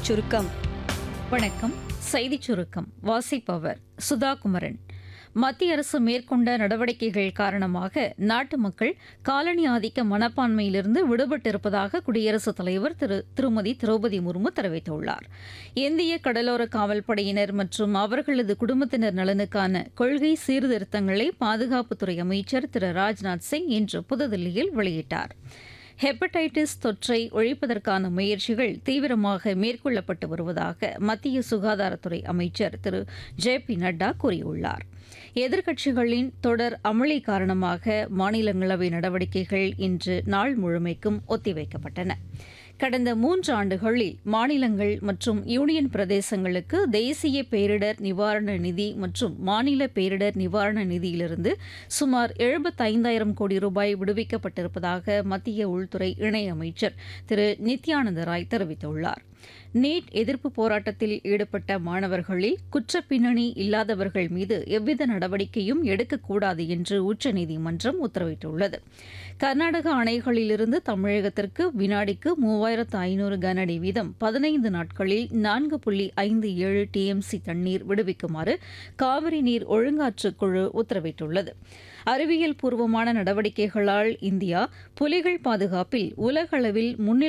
சுருக்கம் வணக்கம் செய்திச் சுருக்கம் வாசிப்பவர் சுதா குமரன் மத்திய அரசு மேற்கொண்ட நடவடிக்கைகள் காரணமாக நாட்டு மக்கள் காலனி ஆதிக்க மனப்பான்மையிலிருந்து விடுபட்டிருப்பதாக குடியரசுத் தலைவர் திரு திருமதி திரௌபதி முர்மு தெரிவித்துள்ளார் இந்திய கடலோர காவல்படையினர் மற்றும் அவர்களது குடும்பத்தினர் நலனுக்கான கொள்கை சீர்திருத்தங்களை பாதுகாப்புத்துறை அமைச்சர் திரு ராஜ்நாத் சிங் இன்று புதுதில்லியில் வெளியிட்டார் ஹெப்படைட்டிஸ் தொற்றை ஒழிப்பதற்கான முயற்சிகள் தீவிரமாக மேற்கொள்ளப்பட்டு வருவதாக மத்திய சுகாதாரத்துறை அமைச்சர் திரு ஜே பி நட்டா கூறியுள்ளார் எதிர்க்கட்சிகளின் தொடர் அமளி காரணமாக மாநிலங்களவை நடவடிக்கைகள் இன்று நாள் முழுமைக்கும் ஒத்திவைக்கப்பட்டன கடந்த மூன்று ஆண்டுகளில் மாநிலங்கள் மற்றும் யூனியன் பிரதேசங்களுக்கு தேசிய பேரிடர் நிவாரண நிதி மற்றும் மாநில பேரிடர் நிவாரண நிதியிலிருந்து சுமார் எழுபத்தைந்தாயிரம் கோடி ரூபாய் விடுவிக்கப்பட்டிருப்பதாக மத்திய உள்துறை இணையமைச்சர் திரு நித்யானந்த ராய் தெரிவித்துள்ளார் நீட் எதிர்ப்பு போராட்டத்தில் ஈடுபட்ட மாணவர்களில் குற்றப் பின்னணி இல்லாதவர்கள் மீது எவ்வித நடவடிக்கையும் எடுக்கக்கூடாது என்று உச்சநீதிமன்றம் உத்தரவிட்டுள்ளது கர்நாடக அணைகளிலிருந்து தமிழகத்திற்கு வினாடிக்கு மூவாயிரத்து ஐநூறு கனஅடி வீதம் பதினைந்து நாட்களில் நான்கு புள்ளி ஐந்து ஏழு டிஎம்சி தண்ணீர் விடுவிக்குமாறு காவிரி நீர் ஒழுங்காற்று குழு உத்தரவிட்டுள்ளது அறிவியல் பூர்வமான நடவடிக்கைகளால் இந்தியா புலிகள் பாதுகாப்பில் உலகளவில் முன்னிலை